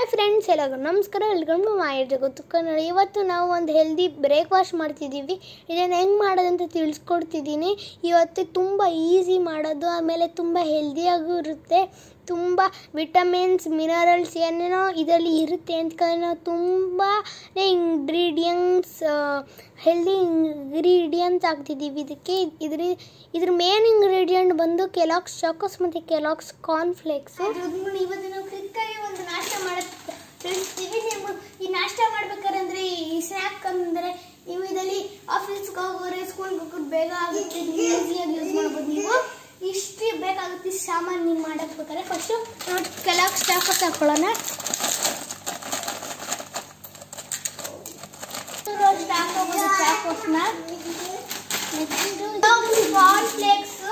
friends ಎಲ್ಲರಿಗೂ ನಮಸ್ಕಾರ welcome to ಮಾಯ ಜಗತ್ತು ಕನ್ನಡ ಇವತ್ತು ನಾವು ಒಂದು ಹೆಲ್ದಿ ಬ್ರೇಕ್ಫಾಸ್ಟ್ ಮಾಡ್ತಿದ್ದೀವಿ ಇದನ್ನು ಹೆಂಗೆ ಮಾಡೋದಂತ ತಿಳಿಸ್ಕೊಡ್ತಿದ್ದೀನಿ ಇವತ್ತು ತುಂಬ ಈಸಿ ಮಾಡೋದು ಆಮೇಲೆ ತುಂಬ ಹೆಲ್ದಿಯಾಗೂ ಇರುತ್ತೆ ತುಂಬ ವಿಟಮಿನ್ಸ್ ಮಿನರಲ್ಸ್ ಏನೇನೋ ಇದರಲ್ಲಿ ಇರುತ್ತೆ ಅಂತ ನಾವು ತುಂಬ ಇಂಗ್ರೀಡಿಯಂಟ್ಸ್ ಹೆಲ್ದಿ ಇಂಗ್ರೀಡಿಯಂಟ್ಸ್ ಹಾಕ್ತಿದ್ದೀವಿ ಇದಕ್ಕೆ ಇದ್ರ ಇದ್ರ ಮೇನ್ ಇಂಗ್ರೀಡಿಯಂಟ್ ಬಂದು ಕೆಲಾಕ್ಸ್ ಚಾಕೋಸ್ ಮತ್ತು ಕೆಲಾಕ್ಸ್ ಕಾರ್ನ್ಫ್ಲೇಕ್ಸ್ ಇವತ್ತು ನಾವು ಕ್ವಿಕ್ಕಾಗಿ ಒಂದು ನಾಷ್ಟ ಮಾಡೋದು ತಿಳಿಸ್ತೀವಿ ನೀವು ಈ ನಾಷ್ಟ ಮಾಡ್ಬೇಕಾದ್ರೆ ಅಂದರೆ ಈ ಸ್ನ್ಯಾಕ್ ಅಂದರೆ ನೀವು ಇದರಲ್ಲಿ ಆಫೀಸ್ಗೆ ಹೋಗೋರೆ ಸ್ಕೂಲ್ಗೆ ಹೋಗೋದು ಬೇಗ ಆಗುತ್ತೆ ಈಸಿಯಾಗಿ ಯೂಸ್ ಮಾಡ್ಬೋದು ನೀವು ಇಷ್ಟು ಬೇಕಾಗುತ್ತೆ ಇಷ್ಟು ಸಾಮಾನು ನೀವು ಮಾಡಕ್ಕೆ ಬೇಕಾದ್ರೆ ಫಸ್ಟು ನಾವು ಕೆಲಾಕ್ಸ್ ಚಾಕೋಸ್ ಹಾಕೊಳ್ಳೋಣ ರೋಸ್ಟ್ ಹಾಕೋಬೋದು ಚಾಕೋಸ್ನ ನೆಕ್ಸ್ಟು ಕಾರ್ನ್ ಫ್ಲೇಕ್ಸು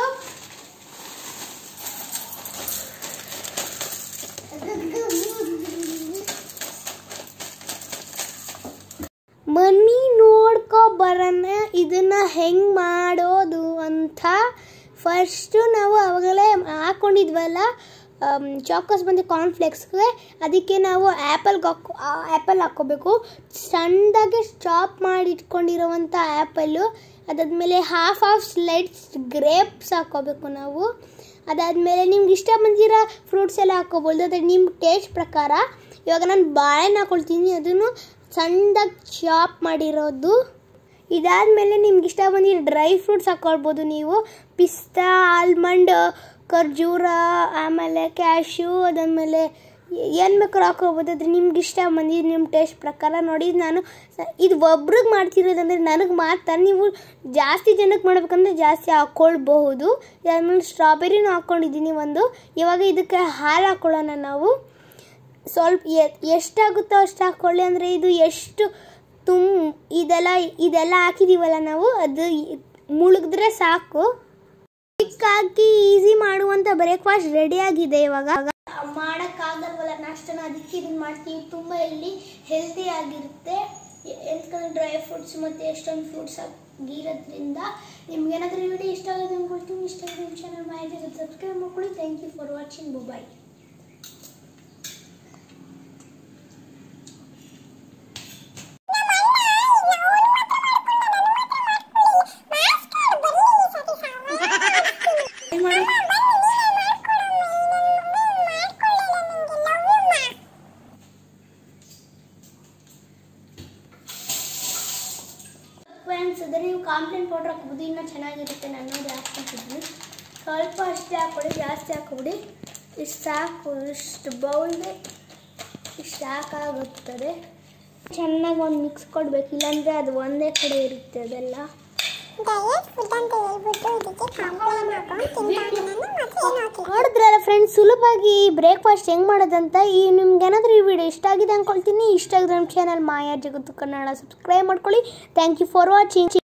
ಮನಿ ನೋಡ್ಕೊ ಬರೋಣ ಇದನ್ನ ಹೆಂಗೆ ಮಾಡೋದು ಅಂತ ಫಸ್ಟು ನಾವು ಅವಾಗಲೇ ಹಾಕ್ಕೊಂಡಿದ್ವಲ್ಲ ಚಾಕೋಸ್ ಬಂದು ಕಾರ್ನ್ಫ್ಲೆಕ್ಸ್ಗೆ ಅದಕ್ಕೆ ನಾವು ಆ್ಯಪಲ್ಗೆ ಹಾಕೋ ಆ್ಯಪಲ್ ಹಾಕ್ಕೋಬೇಕು ಸಣ್ಣದಾಗೆ ಚಾಪ್ ಮಾಡಿ ಇಟ್ಕೊಂಡಿರೋವಂಥ ಆ್ಯಪಲ್ಲು ಅದಾದಮೇಲೆ ಹಾಫ್ ಹಾಫ್ ಸ್ಲೈಡ್ಸ್ ಗ್ರೇಪ್ಸ್ ಹಾಕ್ಕೋಬೇಕು ನಾವು ಅದಾದಮೇಲೆ ನಿಮ್ಗೆ ಇಷ್ಟ ಬಂದಿರೋ ಫ್ರೂಟ್ಸ್ ಎಲ್ಲ ಹಾಕ್ಕೋಬೋದು ಅದೇ ನಿಮ್ಮ ಟೇಸ್ಟ್ ಪ್ರಕಾರ ಇವಾಗ ನಾನು ಬಾಳೆಹಣ್ಣು ಹಾಕ್ಕೊಳ್ತೀನಿ ಅದನ್ನು ಸಣ್ಣದಾಗಿ ಚಾಪ್ ಮಾಡಿರೋದು ಇದಾದಮೇಲೆ ನಿಮ್ಗೆ ಇಷ್ಟ ಬಂದಿರೋ ಡ್ರೈ ಫ್ರೂಟ್ಸ್ ಹಾಕ್ಕೊಳ್ಬೋದು ನೀವು ಪಿಸ್ತಾ ಆಲ್ಮಂಡ್ ಖರ್ಜೂರ ಆಮೇಲೆ ಕ್ಯಾಶ್ಯೂ ಅದಾದಮೇಲೆ ಏನು ಬೇಕಾದ್ರೂ ಹಾಕೋಬೋದು ಅದು ನಿಮ್ಗೆ ಇಷ್ಟ ಬಂದಿದ್ದು ನಿಮ್ಮ ಟೇಸ್ಟ್ ಪ್ರಕಾರ ನೋಡಿ ನಾನು ಇದು ಒಬ್ರಿಗೆ ಮಾಡ್ತಿರೋದಂದರೆ ನನಗೆ ಮಾತ್ರ ನೀವು ಜಾಸ್ತಿ ಜನಕ್ಕೆ ಮಾಡ್ಬೇಕಂದ್ರೆ ಜಾಸ್ತಿ ಹಾಕ್ಕೊಳ್ಬಹುದು ಇದಾದ್ಮೇಲೆ ಸ್ಟ್ರಾಬೆರಿನೂ ಹಾಕ್ಕೊಂಡಿದ್ದೀನಿ ಒಂದು ಇವಾಗ ಇದಕ್ಕೆ ಹಾಲು ಹಾಕ್ಕೊಳ್ಳೋಣ ನಾವು ಸ್ವಲ್ಪ ಎಷ್ಟಾಗುತ್ತೋ ಅಷ್ಟು ಹಾಕ್ಕೊಳ್ಳಿ ಅಂದರೆ ಇದು ಎಷ್ಟು ತುಮ್ ಇದೆಲ್ಲ ಇದೆಲ್ಲ ಹಾಕಿದ್ದೀವಲ್ಲ ನಾವು ಅದು ಮುಳುಗಿದ್ರೆ ಸಾಕು ಹಾಕಿ ಈಸಿ ಮಾಡುವಂಥ ಬ್ರೇಕ್ಫಾಸ್ಟ್ ರೆಡಿ ಆಗಿದೆ ಇವಾಗ ಮಾಡೋಕ್ಕಾಗಲ್ವಲ್ಲ ನಾಷ್ಟನ ಅದಕ್ಕೆ ಇದನ್ನು ಮಾಡ್ತೀವಿ ತುಂಬ ಇಲ್ಲಿ ಹೆಲ್ದಿ ಆಗಿರುತ್ತೆ ಎಂತಂದ್ರೆ ಡ್ರೈ ಫ್ರೂಟ್ಸ್ ಮತ್ತು ಎಷ್ಟೊಂದು ಫ್ರೂಟ್ಸ್ ಆಗಿರೋದ್ರಿಂದ ನಿಮ್ಗೆ ಏನಾದರೂ ಈ ವಿಡಿಯೋ ಇಷ್ಟ ಆಗೋದು ಅನ್ಕೊಳ್ತೀನಿ ಇಷ್ಟ ಆಗಿದೆ ನಿಮ್ಮ ಚಾನಲ್ ಮಾಹಿತಿ ಸಬ್ಸ್ಕ್ರೈಬ್ ಮಾಡ್ಕೊಳ್ಳಿ thank you for watching bye friends ಅದೇ ನೀವು ಕಾಂಪ್ಲೇಂಟ್ ಪೌಡ್ರ್ ಹಾಕ್ಬೋದು ಇನ್ನೂ ಚೆನ್ನಾಗಿರುತ್ತೆ ನಾನು ಜಾಸ್ತಿ ಹಾಕಿದ್ದೀನಿ ಸ್ವಲ್ಪ ಅಷ್ಟೇ ಹಾಕ್ಕೊಡಿ ಜಾಸ್ತಿ ಹಾಕ್ಕೊಬಿಡಿ ಇಷ್ಟು ಸಾಕು ಇಷ್ಟು ಬೌಲ್ಗೆ ಇಷ್ಟು ಸಾಕಾಗುತ್ತದೆ ಚೆನ್ನಾಗಿ ಒಂದು ಮಿಕ್ಸ್ ಕೊಡಬೇಕು ಇಲ್ಲಾಂದರೆ ಅದು ಒಂದೇ ಕಡೆ ಇರುತ್ತೆ ಅದೆಲ್ಲ ಡಯಟ್ ಫುಡ್ ಅಂತ ಹೇಳ್ಬಿಟ್ಟು ಇದಕ್ಕೆ ಕಾಂಪ್ಲೇನ್ ಹಾಕೊಂಡು ತಿಂತಾನೆ ಮತ್ತೆ ಏನು ನೋಡಿದ್ರಲ್ಲ ಫ್ರೆಂಡ್ಸ್ ಸುಲಭವಾಗಿ ಬ್ರೇಕ್ಫಾಸ್ಟ್ ಹೆಂಗೆ ಮಾಡೋದಂತ ಈ ನಿಮ್ಗೆ ಏನಾದರೂ ಈ ವಿಡಿಯೋ ಇಷ್ಟ ಆಗಿದೆ ಅಂದ್ಕೊಳ್ತೀನಿ ಇಷ್ಟ ಆಗಿದೆ ನಮ್ಮ ಚಾನಲ್ ಮಾಯಾ ಜಗತ್ತು ಕನ್ನಡ ಸಬ್ಸ್ಕ್ರೈಬ್ ಮಾಡ್ಕೊಳ್ಳಿ ಥ್ಯಾಂಕ್ ಯು ಫಾರ್ ವಾಚಿಂಗ್